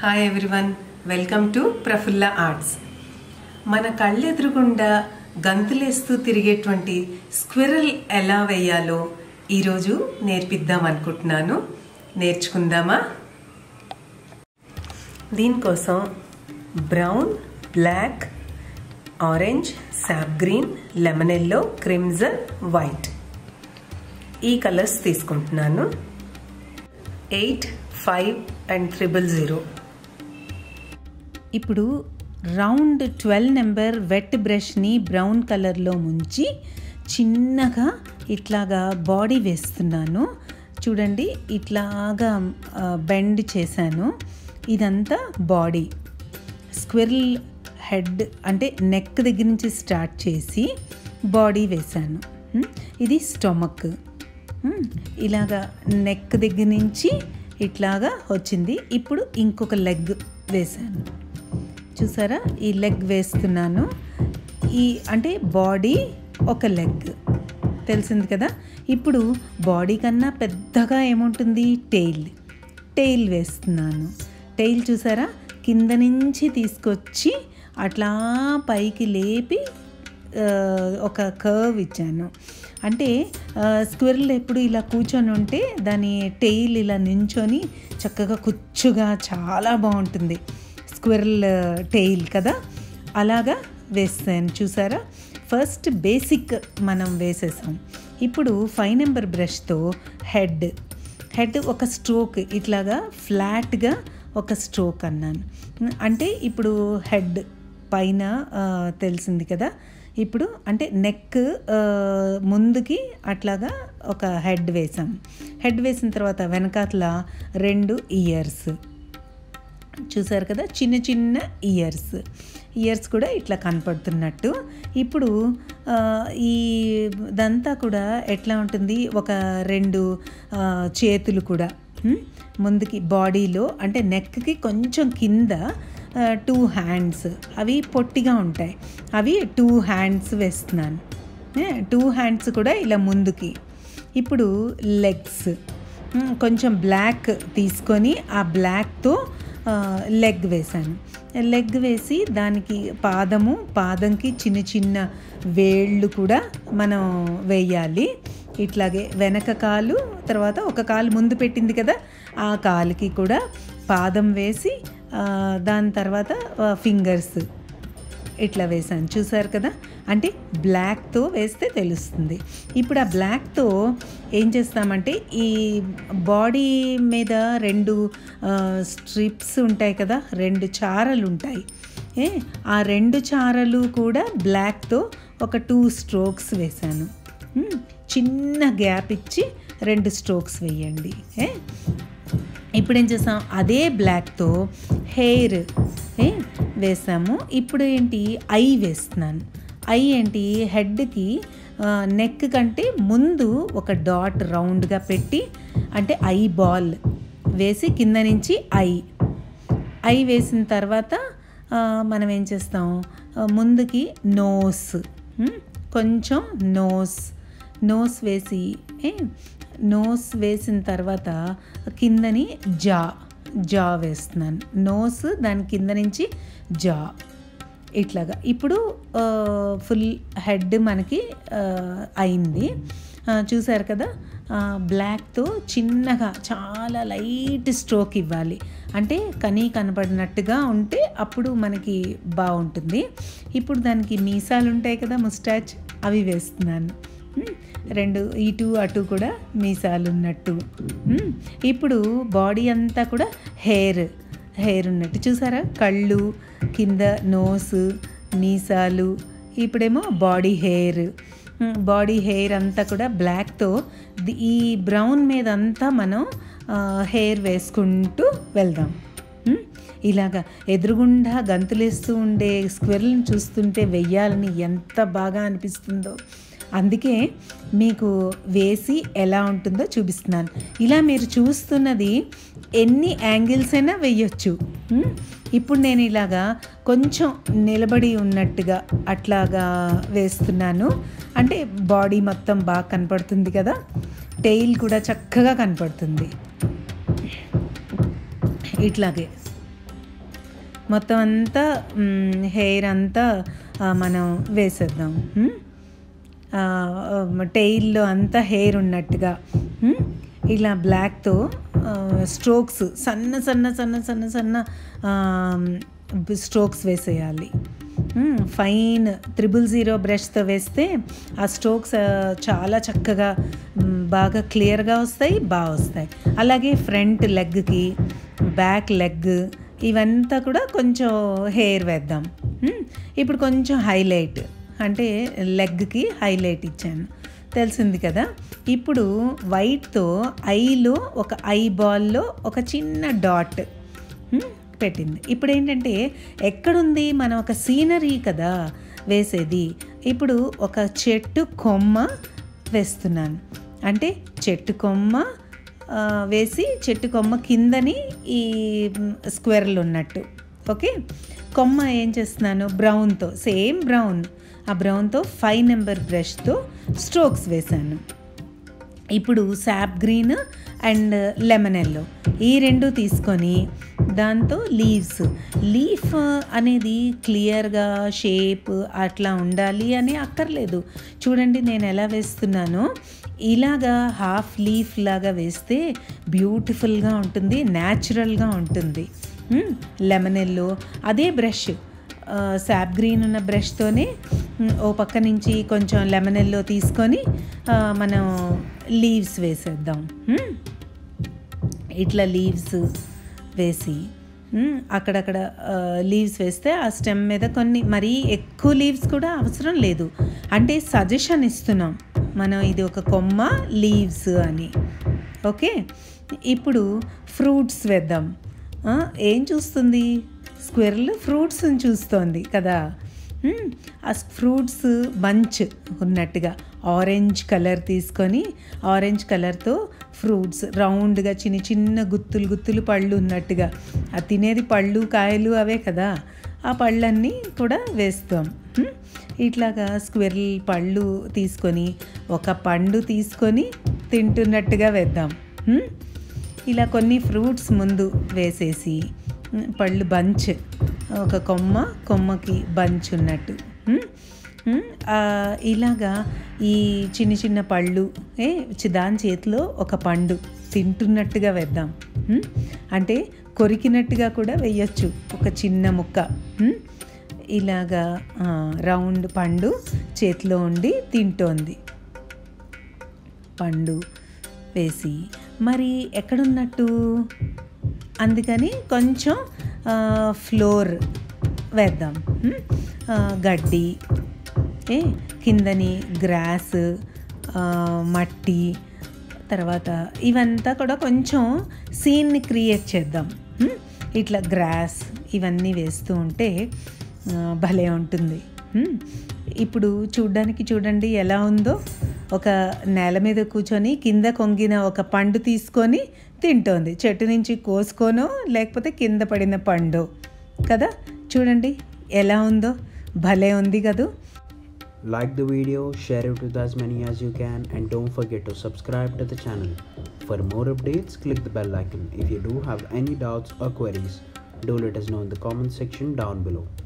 Hi everyone welcome to Prafulla arts మన కళ్ళెదురుగుండా గంతులేస్తూ తిరిగేటువంటి squirrel ఎలా వేయాలో ఈరోజు నేర్పిద్దాం అనుకుంటున్నాను నేర్చుకుందామా దీనికోసం brown black orange sap green lemon yellow crimson white ఈ కలర్స్ తీసుకుంటున్నాను eight five and triple zero ఇప్పుడు రౌండ్ ట్వెల్వ్ నెంబర్ వెట్ బ్రష్ని బ్రౌన్ కలర్లో ముంచి చిన్నగా ఇట్లాగా బాడీ వేస్తున్నాను చూడండి ఇట్లాగా బెండ్ చేశాను ఇదంతా బాడీ స్క్విరల్ హెడ్ అంటే నెక్ దగ్గర నుంచి స్టార్ట్ చేసి బాడీ వేశాను ఉమ్, ఇది స్టొమక్ ఉమ్, ఇలాగా నెక్ దగ్గర నుంచి ఇట్లాగా వచ్చింది ఇప్పుడు ఇంకొక లెగ్ వేశాను చూసారా ఈ లెగ్ వేస్తున్నాను ఈ అంటే బాడీ ఒక లెగ్ తెలిసింది కదా ఇప్పుడు బాడీ కన్నా పెద్దగా ఏముంటుంది టెయిల్ టెయిల్ వేస్తున్నాను టెయిల్ చూసారా కింద నుంచి తీసుకొచ్చి అట్లా పైకి లేపి ఆ, ఒక కర్వ్ ఇచ్చాను అంటే స్క్విరల్ ఎప్పుడు ఇలా కూర్చొని ఉంటే దాని టెయిల్ ఇలా నించొని చక్కగా కుచ్చుగా చాలా బాగుంటుంది స్క్విరల్ టెయిల్ కదా అలాగా వేస్తాను చూసారా ఫస్ట్ బేసిక్ మనం వేసేసాం ఇప్పుడు ఫైవ్ నెంబర్ బ్రష్తో హెడ్ హెడ్ ఒక స్ట్రోక్ ఇట్లాగా ఫ్లాట్గా ఒక స్ట్రోక్ అన్నాను అంటే ఇప్పుడు హెడ్ పైన ఆ, తెలిసింది కదా ఇప్పుడు అంటే నెక్ ఆ, ముందుకి అట్లాగా ఒక హెడ్ వేసాం హెడ్ వేసిన తర్వాత వెనకాతల రెండు ఇయర్స్ చూసారు కదా చిన్న చిన్న ఇయర్స్ ఇయర్స్ కూడా ఇట్లా కనపడుతున్నట్టు ఇప్పుడు ఆ, ఈ ఇదంతా కూడా ఎట్లా ఉంటుంది ఒక రెండు ఆ, చేతులు కూడా ఉమ్, ముందుకి బాడీలో అంటే నెక్కి కొంచెం కింద టూ హ్యాండ్స్ అవి పొట్టిగా ఉంటాయి అవి టూ హ్యాండ్స్ వేస్తున్నాను టూ హ్యాండ్స్ కూడా ఇలా ముందుకి ఇప్పుడు లెగ్స్ మ్, కొంచెం బ్లాక్ తీసుకొని ఆ బ్లాక్తో లెగ్ వేశాను లెగ్ వేసి దానికి పాదము పాదంకి చిన్న చిన్న వేళ్ళు కూడా మనం వేయాలి ఇట్లాగే వెనక కాలు తర్వాత ఒక కాలు ముందు పెట్టింది కదా ఆ కాలుకి కూడా పాదం వేసి ఆ, దాని తర్వాత ఫింగర్స్ ఇట్లా వేసాను చూసారు కదా అంటే బ్లాక్తో వేస్తే తెలుస్తుంది ఇప్పుడు ఆ బ్లాక్తో ఏం చేస్తామంటే ఈ బాడీ మీద రెండు స్ట్రిప్స్ ఉంటాయి కదా రెండు చారలు ఉంటాయి ఏ ఆ రెండు చారలు కూడా బ్లాక్తో ఒక టూ స్ట్రోక్స్ వేశాను ఉమ్, చిన్న గ్యాప్ ఇచ్చి రెండు స్ట్రోక్స్ వేయండి ఏ ఇప్పుడు ఏం చేసాం అదే బ్లాక్తో హెయిర్ ఏ వేసాము ఇప్పుడు ఏంటి ఐ వేస్తున్నాను ఐ ఏంటి హెడ్కి నెక్ కంటే ముందు ఒక డాట్ రౌండ్గా పెట్టి అంటే ఐ బాల్ వేసి కింద నుంచి ఐ ఐ వేసిన తర్వాత ఆ, మనం ఏం చేస్తాం ఆ, ముందుకి నోస్ ఉమ్, కొంచెం నోస్ నోస్ వేసి ఏ, నోస్ వేసిన తర్వాత కిందని జా జా వేస్తున్నాను నోస్ దాని కింద నుంచి జా ఇట్లాగా ఇప్పుడు ఆ, ఫుల్ హెడ్ మనకి ఆ, అయింది ఆ, చూసారు కదా ఆ, బ్లాక్తో చిన్నగా చాలా లైట్ స్ట్రోక్ ఇవ్వాలి అంటే కనీ కనపడినట్టుగా ఉంటే అప్పుడు మనకి బాగుంటుంది ఇప్పుడు దానికి మీసాలు ఉంటాయి కదా ముస్టాచ్ అవి వేస్తున్నాను ఉమ్, రెండు ఇటు అటు కూడా మీసాలు ఉన్నట్టు ఉమ్, ఇప్పుడు బాడీ అంతా కూడా హెయిర్ హెయిర్ ఉన్నట్టు చూసారా కళ్ళు కింద నోసు మీసాలు ఇప్పుడేమో body hair um, body hair అంతా కూడా బ్లాక్తో ది- ఈ బ్రౌన్ మీద అంతా మనం ఆ, హెయిర్ వేసుకుంటూ వెళ్దాం ఉమ్, ఇలాగా ఎదురుగుండా గంతులేస్తూ ఉండే స్క్వెర్లను చూస్తుంటే వెయ్యాలని ఎంత బాగా అనిపిస్తుందో అందుకే మీకు వేసి ఎలా ఉంటుందో చూపిస్తున్నాను ఇలా మీరు చూస్తున్నది ఎన్ని యాంగిల్స్ అయినా వేయొచ్చు ఉమ్, ఇప్పుడు నేను ఇలాగా కొంచెం నిలబడి ఉన్నట్టుగా అట్లాగా వేస్తున్నాను అంటే బాడీ మొత్తం బాగా కనపడుతుంది కదా టెయిల్ కూడా చక్కగా కనపడుతుంది ఇట్లాగే మొత్తం అంతా హెయిర్ అంతా ఆ, మనం వేసేద్దాం మ్? టెయిల్లో అంతా హెయిర్ ఉన్నట్టుగా మ్? ఇలా బ్లాక్తో స్ట్రోక్స్ సన్న సన్న సన్న సన్న సన్న స్ట్రోక్స్ వేసేయాలి మ్, ఫైన్ త్రిబుల్ జీరో బ్రష్తో వేస్తే ఆ స్ట్రోక్స్ ఆ, చాలా చక్కగా మ్, బాగా క్లియర్గా వస్తాయి బాగా వస్తాయి అలాగే ఫ్రంట్ లెగ్కి బ్యాక్ లెగ్ ఇవంతా కూడా కొంచెం హెయిర్ వేద్దాం మ్, ఇప్పుడు కొంచెం హైలైట్ అంటే లెగ్కి హైలైట్ ఇచ్చాను తెలిసింది కదా ఇప్పుడు వైట్తో ఐలో ఒక ఐ బాల్లో ఒక చిన్న డాట్ హ్మ్, పెట్టింది ఇప్పుడు ఏంటంటే ఎక్కడుంది మనం ఒక సీనరీ కదా వేసేది ఇప్పుడు ఒక చెట్టు కొమ్మ వేస్తున్నాను అంటే చెట్టు కొమ్మ ఆ, వేసి చెట్టు కొమ్మ కిందని ఈ స్క్వేర్లు ఉన్నట్టు ఓకే కొమ్మ ఏం చేస్తున్నాను బ్రౌన్తో సేమ్ బ్రౌన్ ఆ బ్రౌన్తో ఫైవ్ నెంబర్ బ్రష్తో స్ట్రోక్స్ వేశాను ఇప్పుడు sap green and lemon yellow ఈ రెండు తీసుకొని దాంతో లీవ్స్ లీఫ్ అనేది క్లియర్గా షేప్ అట్లా ఉండాలి అని అక్కర్లేదు చూడండి నేను ఎలా వేస్తున్నానో ఇలాగా హాఫ్ లీఫ్ లాగా వేస్తే బ్యూటిఫుల్గా ఉంటుంది న్యాచురల్గా ఉంటుంది లెమన్ ఎల్లో అదే బ్రష్ శాప్ గ్రీన్ ఉన్న బ్రష్తోనే మ్, ఓ పక్క నుంచి కొంచెం లెమన్ ఎల్లో తీసుకొని ఆ, మనం లీవ్స్ వేసేద్దాం మ్? ఇట్లా లీవ్స్ వేసి మ్, అక్కడక్కడ లీవ్స్ వేస్తే ఆ స్టెమ్ మీద కొన్ని మరీ ఎక్కువ లీవ్స్ కూడా అవసరం లేదు అంటే సజెషన్ ఇస్తున్నాం మనం ఇది ఒక కొమ్మ లీవ్స్ అని ఓకే ఇప్పుడు ఫ్రూట్స్ వేద్దాం ఆ, ఏం చూస్తుంది స్క్విర్ల్ ఫ్రూట్స్ని చూస్తోంది కదా మ్మ్. ఆ ఫ్రూట్స్ బంచ్ ఉన్నట్టుగా ఆరెంజ్ కలర్ తీసుకొని ఆరెంజ్ కలర్తో ఫ్రూట్స్ రౌండ్గా చిన్న చిన్న గుత్తులు గుత్తులు పళ్ళు ఉన్నట్టుగా ఆ తినేది పళ్ళు కాయలు అవే కదా ఆ పళ్ళన్నీ కూడా వేస్తాం మ్మ్. ఇట్లాగా స్క్విర్ల్ పళ్ళు తీసుకొని ఒక పండు తీసుకొని తింటున్నట్టుగా వేద్దాం మ్మ్. ఇలా కొన్ని ఫ్రూట్స్ ముందు వేసేసి మ్, పళ్ళు బంచ్ ఒక కొమ్మ కొమ్మకి బంచ్ ఉన్నట్టు మ్, మ్, ఆ, ఇలాగా ఈ చిన్న చిన్న పళ్ళు ఏ చి- దాని చేతిలో ఒక పండు తింటున్నట్టుగా వేద్దాం మ్, అంటే కొరికినట్టుగా కూడా వేయచ్చు ఒక చిన్న ముక్క మ్, ఇలాగా ఆ, రౌండ్ పండు చేతిలో ఉండి తింటోంది పండు వేసి మరి ఎక్కడున్నట్టు అందుకని కొంచెం ఆ, ఫ్లోర్ వేద్దాం ఉమ్, ఆ, గడ్డి ఏ కిందని గ్రాస్ ఆ, మట్టి తర్వాత ఇవంతా కూడా కొంచెం సీన్ని క్రియేట్ చేద్దాం ఉమ్, ఇట్లా గ్రాస్ ఇవన్నీ వేస్తూ ఉంటే ఆ, భలే ఉంటుంది ఉమ్, ఇప్పుడు చూడ్డానికి చూడండి ఎలా ఉందో ఒక నేల మీద కూర్చొని కింద కొంగిన ఒక పండు తీసుకొని తింటోంది చెట్టు నుంచి కోసుకోనో లేకపోతే కింద పడిన పండు కదా చూడండి ఎలా ఉందో భలే ఉంది కదూ Like the video, share it with as many as you can, and don't forget to subscribe to the channel. For more updates, click the bell icon. If you do have any doubts or queries, do let us know in the comment section down below.